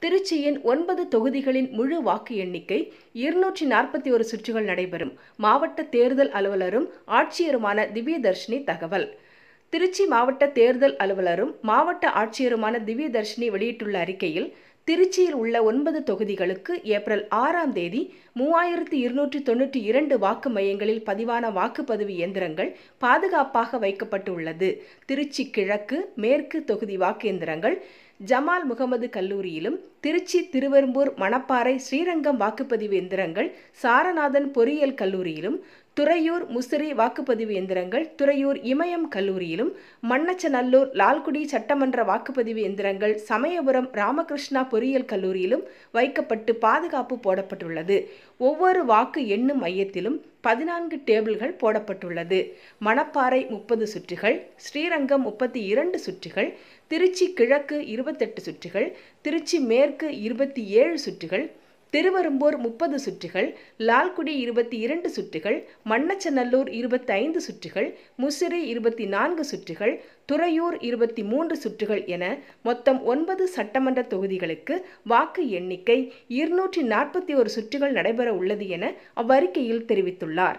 திருச்சியின் ஒன்பது தொகுதிகளின் முழு வாக்கு எண்ணிக்கை இருநூற்றி நாற்பத்தி ஒரு சுற்றுகள் நடைபெறும் மாவட்ட தேர்தல் அலுவலரும் ஆட்சியருமான திவ்யதர்ஷினி தகவல் திருச்சி மாவட்ட தேர்தல் அலுவலரும் மாவட்ட ஆட்சியருமான திவ்யதர்ஷினி வெளியிட்டுள்ள அறிக்கையில் திருச்சியில் உள்ள ஒன்பது தொகுதிகளுக்கு ஏப்ரல் ஆறாம் தேதி மூவாயிரத்தி இருநூற்றி தொண்ணூற்றி இரண்டு வாக்கு மையங்களில் பதிவான வாக்குப்பதிவு இயந்திரங்கள் பாதுகாப்பாக வைக்கப்பட்டுள்ளது திருச்சி கிழக்கு மேற்கு தொகுதி வாக்கு இயந்திரங்கள் ஜமால் முகமது கல்லூரியிலும் திருச்சி திருவெரும்பூர் மணப்பாறை ஸ்ரீரங்கம் வாக்குப்பதிவு எந்திரங்கள் சாரநாதன் பொறியியல் கல்லூரியிலும் துறையூர் முசிறி வாக்குப்பதிவு எந்திரங்கள் துறையூர் இமயம் கல்லூரியிலும் மண்ணச்சநல்லூர் லால்குடி சட்டமன்ற வாக்குப்பதிவு எந்திரங்கள் சமயபுரம் ராமகிருஷ்ணா பொறியியல் கல்லூரியிலும் வைக்கப்பட்டு பாதுகாப்பு போடப்பட்டுள்ளது ஒவ்வொரு வாக்கு எண்ணும் மையத்திலும் பதினான்கு டேபிள்கள் போடப்பட்டுள்ளது மணப்பாறை முப்பது சுற்றுகள் ஸ்ரீரங்கம் முப்பத்தி இரண்டு சுற்றுகள் திருச்சி கிழக்கு இருபத்தெட்டு சுற்றுகள் திருச்சி மேற்கு இருபத்தி ஏழு சுற்றுகள் திருவெரும்பூர் முப்பது சுற்றுகள் லால்குடி இருபத்தி இரண்டு சுற்றுகள் மண்ணச்சநல்லூர் இருபத்தி ஐந்து சுற்றுகள் முசிறி இருபத்தி நான்கு சுற்றுகள் துறையூர் இருபத்தி மூன்று சுற்றுகள் என மொத்தம் ஒன்பது சட்டமன்ற தொகுதிகளுக்கு வாக்கு எண்ணிக்கை இருநூற்றி நாற்பத்தி ஒரு சுற்றுகள் நடைபெற உள்ளது என அவ்வறிக்கையில் தெரிவித்துள்ளார்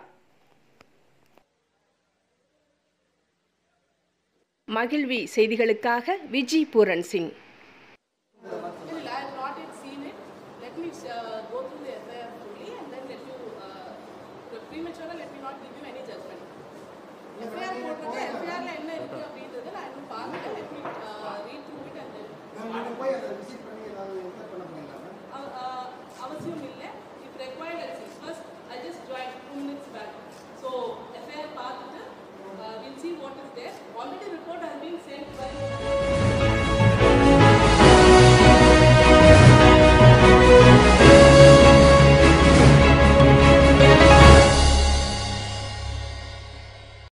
மகிழ்வி செய்திகளுக்காக Viji Pooran Singh Still, I have not yet seen it. Let me uh, go through the FIR fully and then let you, uh, the premature, let me not give you any judgment. FIR போட்டிருக்கு, FIR ல என்ன இருக்கு அப்படின்றத நான் இன்னும் பார்க்கல. Let me uh, read through it and then. நான் போய் அதை விசிட்